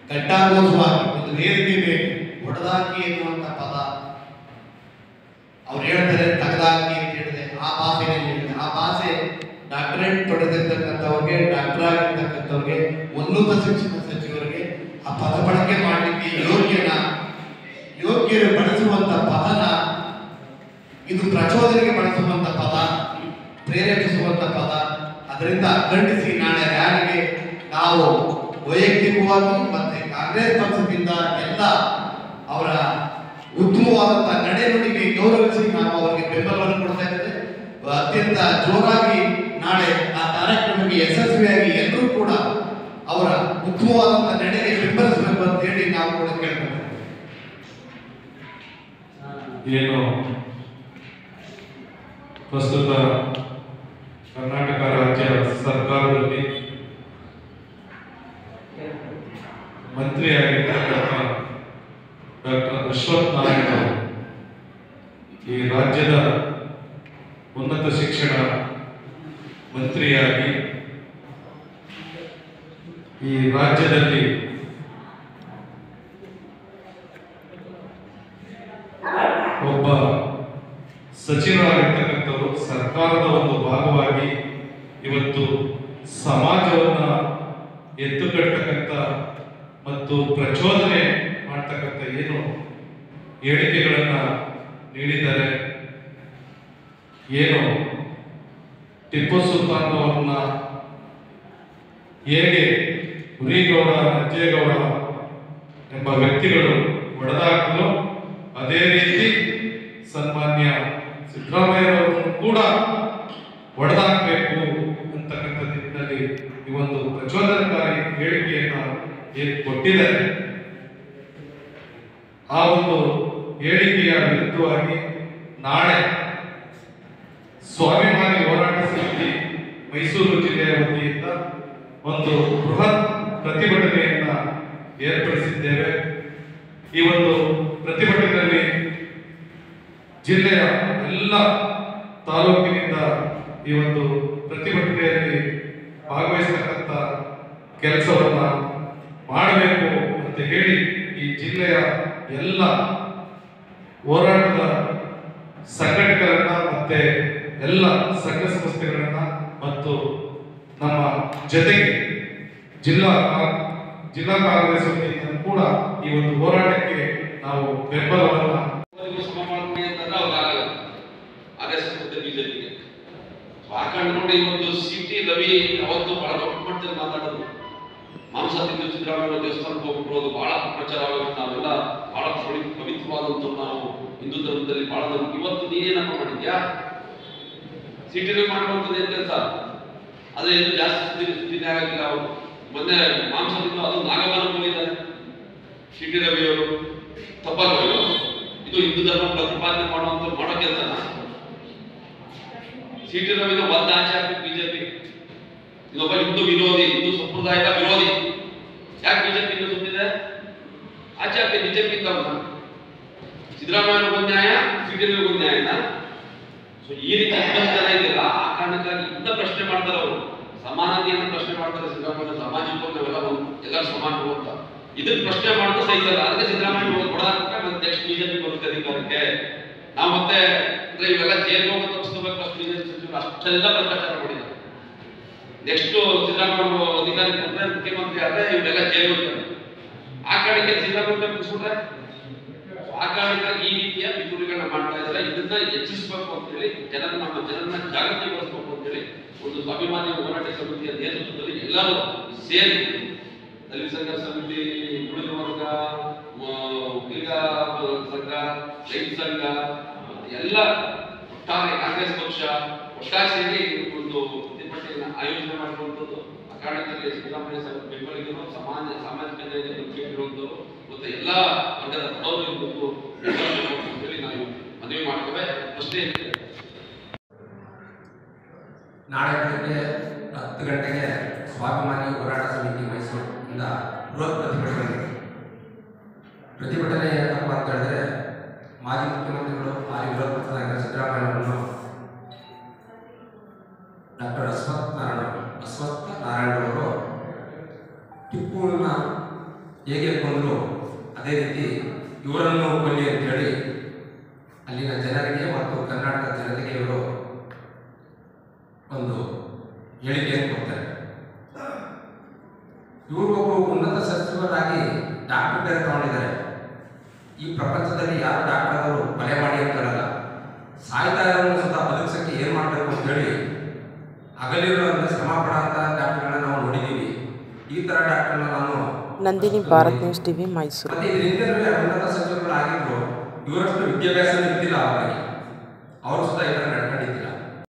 ಘಟ್ಟಾಘೋಷವಾಗಿ ಒಂದು ವೇದಿಕೆ ಬೇಕು ಹೊಡೆದಾಕಿ ಎನ್ನುವಂತ ಪದ ಅವ್ರು ಹೇಳ್ತಾರೆ ತಗದಾಕಿ ಅಂತ ಹೇಳಿದೆ ಆ ಭಾಷೆಯಲ್ಲಿ ಹೇಳಿದೆ ಆ ಭಾಷೆ ಡಾಕ್ಟರೇಟ್ ಪಡೆದಿರ್ತಕ್ಕಂಥವ್ರಿಗೆ ಡಾಕ್ಟರ್ ಆಗಿರ್ತಕ್ಕಂಥವ್ರಿಗೆ ಉನ್ನತ ಶಿಕ್ಷಣ ಸಚಿವರಿಗೆ ಆ ಪದ ಬಳಕೆ ಮಾಡಲಿಕ್ಕೆ ಯೋಗ್ಯನ ಯೋಗ್ಯರು ಬಳಸುವಂತ ಪದನ ಇದು ಪ್ರಚೋದನೆಗೆ ಬಳಸುವಂತ ಪದ ಪ್ರೇರೇಪಿಸುವಂತ ಪದ ಅದರಿಂದ ಖಂಡಿಸಿ ನಾಳೆ ರ್ಯಾಲಿಗೆ ನಾವು ವೈಯಕ್ತಿಕವಾಗಿ ಮತ್ತೆ ಕಾಂಗ್ರೆಸ್ ಪಕ್ಷದಿಂದ ಎಲ್ಲ ಅವರ ಉತ್ತಮವಾದಂತಹ ನಡೆನುಡಿಗೆ ಗೌರವಿಸಿ ನಾವು ಅವರಿಗೆ ಬೆಂಬಲವನ್ನು ಕೊಡ್ತಾ ಇದ್ದೇವೆ ಅತ್ಯಂತ ಜೋರಾಗಿ ನಾಳೆ ಆ ಕಾರ್ಯಕ್ರಮಕ್ಕೆ ಯಶಸ್ವಿಯಾಗಿ ಎಲ್ಲರೂ ಕೂಡ ಅವರ ಉತ್ತಮವಾದಂತಹ ನಡೆಗೆ ಬೆಂಬಲಿಸಬೇಕು ಅಂತ ಹೇಳಿ ನಾವು ಕೂಡ ಕೇಳ್ಕೊಳ್ತೇವೆ ಏನು ಪ್ರಸ್ತುತ ಕರ್ನಾಟಕ ರಾಜ್ಯ ಸರ್ಕಾರದಲ್ಲಿ ಮಂತ್ರಿಯಾಗಿರ್ತಕ್ಕಂಥ ಡಾಕ್ಟರ್ ಅಶ್ವಥ್ ನಾರಾಯಣ ಅವರು ಈ ರಾಜ್ಯದ ಉನ್ನತ ಶಿಕ್ಷಣ ಮಂತ್ರಿಯಾಗಿ ಈ ರಾಜ್ಯದಲ್ಲಿ ಒಬ್ಬ ಸಚಿವರಾಗಿರ್ತಕ್ಕಂಥವರು ಸರ್ಕಾರದ ಒಂದು ಭಾಗವಾಗಿ ಇವತ್ತು ಸಮಾಜವನ್ನ ಎತ್ತುಕಟ್ಟತಕ್ಕಂಥ ಮತ್ತು ಪ್ರಚೋದನೆ ಮಾಡ್ತಕ್ಕಂಥ ಏನು ಹೇಳಿಕೆಗಳನ್ನ ನೀಡಿದ್ದಾರೆ ಏನು ಟಿಪ್ಪು ಸುಲ್ತಾನ್ ಅವರನ್ನ ಹೇಗೆ ಹುರಿಗೌಡ ಅಜ್ಜೇಗೌಡ ಎಂಬ ವ್ಯಕ್ತಿಗಳು ಹೊಡೆದಾಕಲು ಅದೇ ರೀತಿ ಸನ್ಮಾನ್ಯ ಸಿದ್ದರಾಮಯ್ಯರವರನ್ನು ಕೂಡ ಹೊಡೆದಾಕಬೇಕು ಅಂತಕ್ಕಂಥ ನಿಟ್ಟಿನಲ್ಲಿ ಈ ಒಂದು ಪ್ರಚೋದನಕಾರಿ ಹೇಳಿಕೆಯನ್ನ ಏನು ಕೊಟ್ಟಿದ್ದಾರೆ ಆ ಒಂದು ಹೇಳಿಕೆಯ ವಿರುದ್ಧವಾಗಿ ನಾಳೆ ಸ್ವಾಭಿಮಾನಿ ಹೋರಾಟ ಸಮಿತಿ ಮೈಸೂರು ಜಿಲ್ಲೆಯ ವತಿಯಿಂದ ಒಂದು ಬೃಹತ್ ಪ್ರತಿಭಟನೆಯನ್ನ ಏರ್ಪಡಿಸಿದ್ದೇವೆ ಈ ಒಂದು ಪ್ರತಿಭಟನೆಯಲ್ಲಿ ಜಿಲ್ಲೆಯ ಎಲ್ಲ ತಾಲೂಕಿನಿಂದ ಈ ಒಂದು ಪ್ರತಿಭಟನೆಯಲ್ಲಿ ಭಾಗವಹಿಸತಕ್ಕಂಥ ಕೆಲಸವನ್ನ ಮಾಡಬೇಕು ಅಂತ ಹೇಳಿ ಈ ಜಿಲ್ಲೆಯ ಎಲ್ಲ ಹೋರಾಟದ ಸಂಘಟಕರನ್ನ ಮತ್ತೆ ಎಲ್ಲ ಸಂಘ ಸಂಸ್ಥೆಗಳನ್ನ ಮತ್ತು ನಮ್ಮ ಜೊತೆಗೆ ಜಿಲ್ಲಾ ಕಾ- ಜಿಲ್ಲಾ ಕಾಂಗ್ರೆಸ್ ವತಿಯಿಂದ ಕೂಡ ಈ ಒಂದು ಹೋರಾಟಕ್ಕೆ ನಾವು ಬೆಂಬಲವನ್ನ ಅವರಿಗೂ ಸಮ ಮಾಡ್ಕೊಳ್ಳಿ ಅಂತಂದ್ರೆ ಅವ್ರಿಗಾಗಲ್ಲ ಆರ್ ಎಸ್ ಎಸ್ ಮತ್ತೆ ಬಿಜೆಪಿಗೆ ಹಾಕೊಂಡು ನೋಡಿ ಇವತ್ತು ಸಿಟಿ ರವಿ ಅವತ್ತು ಬಹಳ ದೊಡ್ಡ ಮಟ್ಟದಲ್ಲಿ ಮಾತಾಡೋದು ಮಾಂಸ ತಿಂದು ಸಿದ್ದರಾಮಯ್ಯ ದೇವಸ್ಥಾನಕ್ಕೆ ಹೋಗ್ಬಿಟ್ರು ಅದು ಬಹಳ ಪ್ರಚಾರ ಆಗುತ್ತೆ ನಾವೆಲ್ಲ ಬಹಳ ಪವಿ ಪವಿತ್ರವಾದಂಥ ನಾವು ಹಿಂದೂ ಧರ್ಮದಲ್ಲಿ ಬಹಳ ನಂಬಿಕೆ ಇವತ್ತು ನೀನೇನಪ್ಪ ಮಾಡಿದ್ಯಾ ಸಿಟಿ ರವಿ ಮಾಡುವಂಥದ್ದು ಏನ್ ಕೆಲಸ ಆದ್ರೆ ಇದು ಜಾಸ್ತಿ ಸುದ್ದಿ ಸುದ್ದಿನೇ ಆಗಿಲ್ಲ ಅವರು ಮೊನ್ನೆ ಮಾಂಸ ತಿಂದು ಅದು ನಾಗಮನ ಹೋಗಿದ್ದಾರೆ ಸಿಟಿ ರವಿ ಅವರು ತಪ್ಪಲ್ವ ಇದು? ಇದು ಹಿಂದೂ ಧರ್ಮ ಪ್ರತಿಪಾದನೆ ಮಾಡುವಂತ ಮಾಡೋ ಕೆಲಸನ ಸಿಟಿ ರವಿನ ಒದ್ದ ಆಚೆ ಹಾಕ್ಬೇಕು ಬಿಜೆಪಿ ಇದೊಬ್ಬ ಹಿಂದೂ ವಿರೋಧಿ ಹಿಂದೂ ಸಂಪ್ರದಾಯದ ವಿರೋಧಿ ಯಾಕೆ ಬಿಜೆಪಿ ಇಂದ ಸುತ್ತಿದೆ ಆಚೆ ಹಾಕಿ ಬಿಜೆಪಿ ಇಂದ ಸಿದ್ದರಾಮಯ್ಯ ನ್ಯಾಯ ಸಿಟಿ ರವಿಗೂ ನ್ಯಾಯನ ಸೊ ಈ ರೀತಿ ಇಬ್ಬರು ಜನ ಇದೆಯಲ್ಲ ಆ ಕಾರಣಕ್ಕಾಗಿ ಇಂಥ ಪ್ರಶ್ನೆ ಮಾಡ್ತಾರೆ ಅವರು ಸಮಾನತೆಯನ್ನು ಪ್ರಶ್ನೆ ಮಾಡ್ತಾರೆ ಸಿದ್ದರಾಮಯ್ಯ ಸಾಮಾಜಿಕವಾಗಿ ನಾವೆಲ್ಲ ಒಂದು ಎಲ್ಲರೂ ಸಮಾನರು ಅಂತ ಇದನ್ನ ಪ್ರಶ್ನೆ ಮಾಡೋದು ಸಹಿಸಲ್ಲ ಅದಕ್ಕೆ ಸಿದ್ದರಾಮಯ್ಯ ಕೊಡಾಕ ಮತ್ತೆ ನೆಕ್ಸ್ಟ್ ಬಿಜೆಪಿ ಬರುತ್ತೆ ಅಧಿಕಾರಕ್ಕೆ ನಾವು ಮತ್ತೆ ಅಂದ್ರೆ ಇವೆಲ್ಲ ಜೈಲ್ಗೆ ಹೋಗೋ ತಪ್ಪಿಸ್ಕೋಬೇಕು ಫಸ್ಟ್ ಬಿಜೆಪಿ ಸಚಿವರು ಅಷ್ಟೆಲ್ಲ ಭ್ರಷ್ಟಾಚಾರ ಮಾಡಿದ್ದಾರೆ ನೆಕ್ಸ್ಟ್ ಸಿದ್ದರಾಮಯ್ಯ ಅಧಿಕಾರಕ್ಕೆ ಬಂದ್ರೆ ಮುಖ್ಯಮಂತ್ರಿ ಆದ್ರೆ ಇವರೆಲ್ಲ ಜೈಲ್ಗೆ ಹೋಗ್ತಾರೆ ಆ ಕಾರಣಕ್ಕೆ ಸಿದ್ದರಾಮಯ್ಯ ಮುಗಿಸ್ಬಿಟ್ರೆ ಆ ಕಾರಣಕ್ಕಾಗಿ ಈ ರೀತಿಯ ಪಿತೂರಿಗಳನ್ನ ಮಾಡ್ತಾ ಇದ್ದಾರೆ ಇದನ್ನ ಹೆಚ್ಚಿಸಬೇಕು ಅಂತ ಹೇಳಿ ಜನರ ನಮ್ಮ ಜನರನ್ನ ಜಾಗೃತಿಗೊಳಿಸಬೇಕು ಅಂತ ಹೇಳಿ ಒಂದು ಸ್ವಾಭಿಮಾನಿ ಹೋರಾಟ ಸಮಿತಿಯ ನೇತೃತ್ವದಲ್ಲಿ ಎಲ್ಲರೂ ಸೇರಿ ದಲಿತ ಸಂಘರ್ಷ ಸಮಿತಿ ಉಳಿದ ವರ್ಗ ಮ- ಒಕ್ಕಲಿಗ ಸಂಘ ರೈತ ಸಂಘ ಎಲ್ಲ ಒಟ್ಟಾರೆ ಕಾಂಗ್ರೆಸ್ ಪಕ್ಷ ಒಟ್ಟಾಗಿ ಸೇರಿ ಒಂದು ಪ್ರತಿಭಟನೆಯನ್ನ ಆಯೋಜನೆ ಮಾಡಿರುವಂಥದ್ದು ಆ ಕಾರಣದಲ್ಲಿ ಸಿದ್ದರಾಮಯ್ಯ ಸಾಹೇಬ್ ಬೆಂಬಲಿಗರು ಸಮಾಜ ಸಾಮಾಜಿಕ ನ್ಯಾಯದ ಬಗ್ಗೆ ಇರುವಂಥವ್ರು ಮತ್ತು ಎಲ್ಲ ವರ್ಗದ ಬಡವರು ಇರಬೇಕು ಅಂತ ಹೇಳಿ ನಾವು ಮನವಿ ಮಾಡ್ತೇವೆ ಅಷ್ಟೇ ನಾಳೆ ಬೆಳಗ್ಗೆ ಹತ್ತು ಗಂಟೆಗೆ ಸ್ವಾಭಿಮಾನಿ ಹೋರಾಟ ಸಮಿತಿ ಮೈಸೂರಿನಿಂದ ಬೃಹತ್ ಪ್ರತಿಭಟನೆ ಇದೆ. ಪ್ರತಿಭಟನೆ ಏನಪ್ಪ ಅಂತ ಹೇಳಿದ್ರೆ ಮಾಜಿ ಮುಖ್ಯಮಂತ್ರಿಗಳು ಹಾಲಿ ವಿರೋಧ ಪಕ್ಷದ ನಾಯಕ ಸಿದ್ದರಾಮಯ್ಯನವರು ಡಾಕ್ಟರ್ ಅಶ್ವಥ್ ನಾರಾಯಣ ಅಶ್ವಥ್ ನಾರಾಯಣರವರು ಟಿಪ್ಪುವಿನ ಹೇಗೆ ಕೊಂದ್ರು ಅದೇ ರೀತಿ ಇವರನ್ನು ಕೊಲ್ಲಿ ಅಂತೇಳಿ ಅಲ್ಲಿನ ಜನರಿಗೆ ಮತ್ತು ಕರ್ನಾಟಕ ಜನತೆಗೆ ಇವರು ಒಂದು ಹೇಳಿಕೆಯನ್ನು ಕೊಡ್ತಾರೆ ಇವರು ಒಬ್ಬ ಉನ್ನತ ಸಚಿವರಾಗಿ ಡಾಕ್ಟರ್ ಬೇರೆ ತಗೊಂಡಿದ್ದಾರೆ ಈ ಪ್ರಪಂಚದಲ್ಲಿ ಯಾರು ಡಾಕ್ಟರ್ ಆದರೂ ಕೊಲೆ ಮಾಡಿ ಅಂತ ಹೇಳಲ್ಲ ಸಾಯ್ತಾ ಇರೋನು ಸುತ್ತ ಬದುಕಿಸಕ್ಕೆ ಏನು ಮಾಡಬೇಕು ಅಂತ ಹೇಳಿ ಹಗಲಿರುವಂಥ ಶ್ರಮ ಪಡೋಂಥ ಡಾಕ್ಟರ್ಗಳನ್ನ ನಾವು ನೋಡಿದ್ದೀವಿ ಈ ಥರ ಡಾಕ್ಟರ್ನ ನಾನು ನಂದಿನಿ ಭಾರತ್ ನ್ಯೂಸ್ ಟಿವಿ ಮೈಸೂರು ಮತ್ತೆ ಇದರಿಂದ ಉನ್ನತ ಸಚಿವರುಗಳಾಗಿದ್ರು ಇವರಷ್ಟು ವಿದ್ಯಾಭ್ಯಾಸ ಇರ್ತಿಲ್ಲ ಅವರಿಗೆ ಅವರು ಸುತ್ತ ಈ ಥರ ನಡ್ಕೊಂಡಿದ್ದಿಲ್ಲ